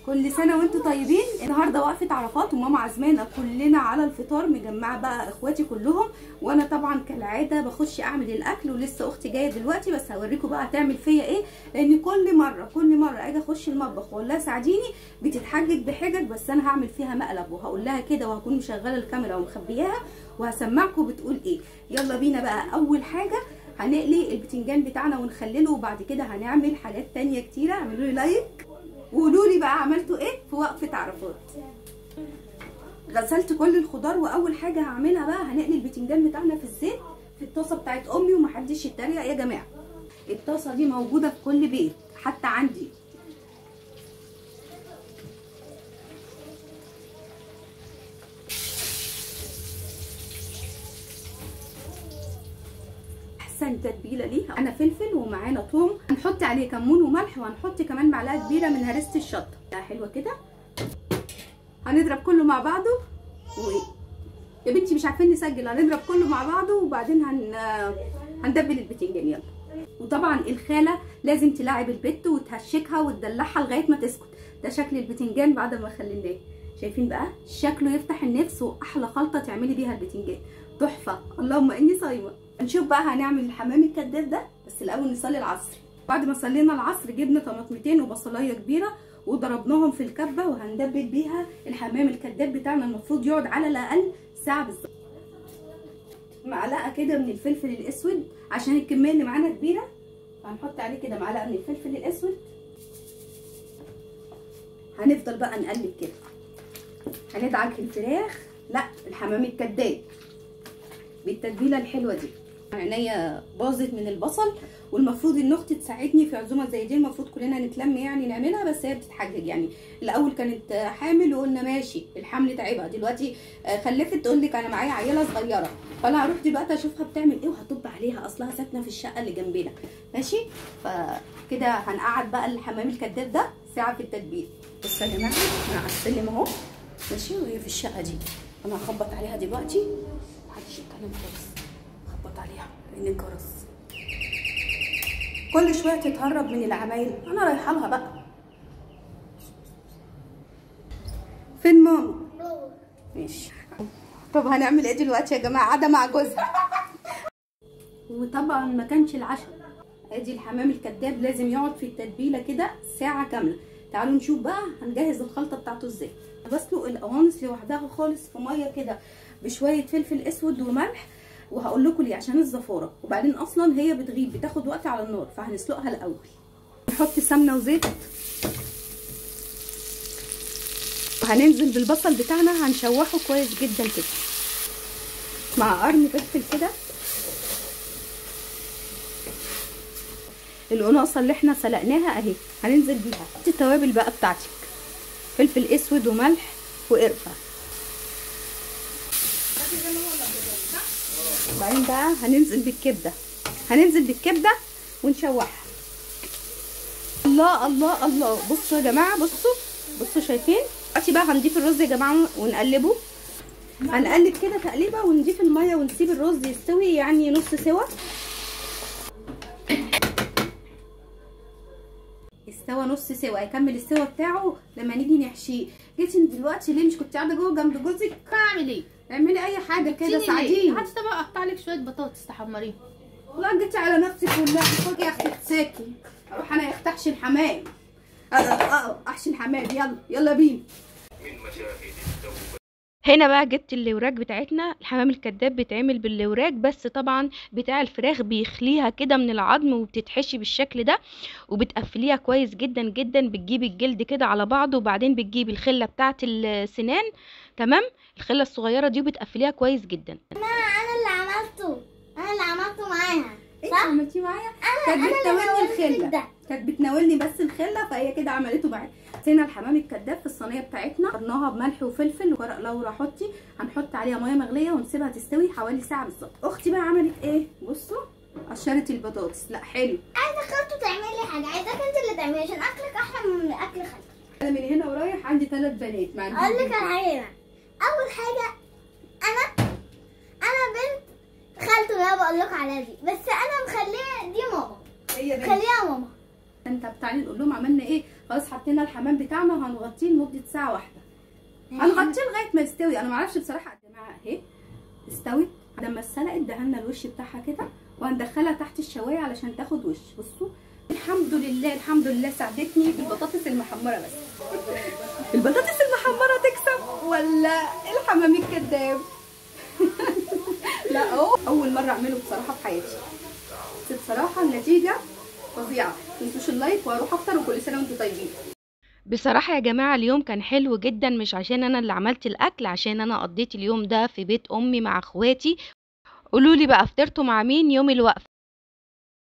كل سنه وانتم طيبين النهارده وقفه عرفات وماما عزمانا كلنا على الفطار مجمعه بقى اخواتي كلهم وانا طبعا كالعاده بخش اعمل الاكل ولسه اختي جايه دلوقتي بس هوريكم بقى هتعمل فيا ايه لان كل مره كل مره اجي اخش المطبخ واقول لها ساعديني بتتحجج بحجج بس انا هعمل فيها مقلب وهقول لها كده وهكون مشغله الكاميرا ومخبياها وهسمعكم بتقول ايه يلا بينا بقى اول حاجه هنقلي البتنجان بتاعنا ونخلله وبعد كده هنعمل حاجات تانية كتيره اعملوا لي لايك وقولوا لي بقى عملتوا ايه في وقفه عرفات غسلت كل الخضار واول حاجه هعملها بقى هنقلي البتنجان بتاعنا في الزيت في الطاسه بتاعت امي ومحدش يتريق يا جماعه الطاسه دي موجوده في كل بيت حتى عندي احسن تتبيله ليها انا فلفل ومعانا ثوم هنحط عليه كمون وملح وهنحط كمان معلقه كبيره من هرسه الشطه حلوه كده هنضرب كله مع بعضه و... يا بنتي مش عارفين نسجل هنضرب كله مع بعضه وبعدين هن هندبل البتنجان يلا وطبعا الخاله لازم تلاعب البت وتهشكها وتدلعها لغايه ما تسكت ده شكل البتنجان بعد ما خليناه شايفين بقى شكله يفتح النفس واحلى خلطه تعملي بيها البتنجان تحفه اللهم اني صايمه نشوف بقى هنعمل الحمام الكداب ده بس الاول نصلي العصر بعد ما صلينا العصر جبنا طماطمتين وبصلايه كبيره وضربناهم في الكبه وهندبل بيها الحمام الكداب بتاعنا المفروض يقعد على الاقل ساعه بالظبط معلقه كده من الفلفل الاسود عشان الكميه اللي معانا كبيره هنحط عليه كده معلقه من الفلفل الاسود هنفضل بقى نقلب كده هندعك الفراخ لا الحمام الكداب بالتتبيله الحلوه دي عينيا باظت من البصل والمفروض ان اختي تساعدني في عزومه زي دي المفروض كلنا نتلم يعني نعملها بس هي بتتحجج يعني الاول كانت حامل وقلنا ماشي الحمل تعبها دلوقتي خلفت تقول لك انا معايا عيله صغيره فانا هروح دلوقتي اشوفها بتعمل ايه وهطب عليها اصلها ساكنه في الشقه اللي جنبنا ماشي فكده هنقعد بقى الحمام الكداب ده ساعه في التتبيل بصوا يا جماعه انا على السلم اهو ماشي وهي في الشقه دي انا هخبط عليها دلوقتي محدش يتكلم خالص خبط عليها لان الجرس كل شويه تتهرب من العمايل انا رايحه لها بقى فين ماما ماشي طب هنعمل ايه دلوقتي يا جماعه قاعده مع جوزها وطبعا ما كانش العشاء ادي الحمام الكداب لازم يقعد في التتبيله كده ساعه كامله تعالوا نشوف بقى هنجهز الخلطه بتاعته ازاي بسلق القوانص لوحدها خالص في ميه كده بشويه فلفل اسود وملح وهقول لكم ليه عشان الزفاره وبعدين اصلا هي بتغيب بتاخد وقت على النار فهنسلقها الاول نحط سمنه وزيت وهننزل بالبصل بتاعنا هنشوحه كويس جدا كده مع قرن فلفل كده القناصه اللي احنا سلقناها اهي هننزل بيها التوابل بقى بتاعتك فلفل اسود وملح وقرفه وبعدين بقى هننزل بالكبده هننزل بالكبده ونشوحها الله الله الله بصوا يا جماعه بصوا بصوا شايفين دلوقتي بقى هنضيف الرز يا جماعه ونقلبه هنقلب كده تقليبه ونضيف الميه ونسيب الرز يستوي يعني نص سوا استوى نص سوا هيكمل السوا بتاعه لما نيجي نحشيه جيتي دلوقتي ليه مش كنت قاعده جوه جنب جوزك اعمل ايه اعملي اي حاجه كده سيبيني ليه؟ ساعديني حتى بقى اقطع لك شويه بطاطس تحمريهم لا جيتي على نفسك والله خدي يا اختي تساكي اروح انا يا اختي احشي الحمام اه اه احشي الحمام يلا يلا بينا هنا بقى جبت اللوراك بتاعتنا الحمام الكداب بيتعمل باللوراك بس طبعا بتاع الفراخ بيخليها كده من العظم وبتتحشي بالشكل ده وبتقفليها كويس جدا جدا بتجيبي الجلد كده على بعضه وبعدين بتجيبي الخله بتاعه السنان تمام الخله الصغيره دي وبتقفليها كويس جدا انا اللي عملته انا اللي عملته معاها ايه صح؟ عملتيه معايا انا كانت انا اللي بتناولني عملت الخله ده كانت بتناولني بس الخله فهي كده عملته معايا هنا الحمام الكداب في الصينيه بتاعتنا حطيناها بملح وفلفل وورق لورا حطي هنحط عليها ميه مغليه ونسيبها تستوي حوالي ساعه بالظبط اختي بقى عملت ايه بصوا قشرت البطاطس لا حلو عايزه خالته تعمل لي حاجه عايزاك انت اللي تعملي عشان اكلك احلى من اكل خالتك انا من هنا ورايح عندي ثلاث بنات ما عنديش اقول لك بنت. على حاجه اول حاجه انا انا بنت خالته اللي انا بقول لكم عليها دي بس انا مخليها دي ماما هي بنت خليها ماما انت تعالي نقول لهم عملنا ايه خلاص حطينا الحمام بتاعنا وهنغطيه لمده ساعه واحده هنغطيه لغايه ما يستوي انا ما اعرفش بصراحه يا جماعه اهي استوت لما اتسلقت دهنا الوش بتاعها كده وهندخلها تحت الشوايه علشان تاخد وش بصوا الحمد لله الحمد لله ساعدتني البطاطس المحمره بس البطاطس المحمره تكسب ولا الحمام الكداب لا اهو اول مره اعمله بصراحه في حياتي بس بصراحه النتيجه فظيعه متنسوش اللايك واروح افطر وكل سنه وانتم طيبين بصراحة يا جماعة اليوم كان حلو جدا مش عشان انا اللي عملت الاكل عشان انا قضيت اليوم ده في بيت امي مع اخواتي قولولي بقى فطرتوا مع مين يوم الوقفة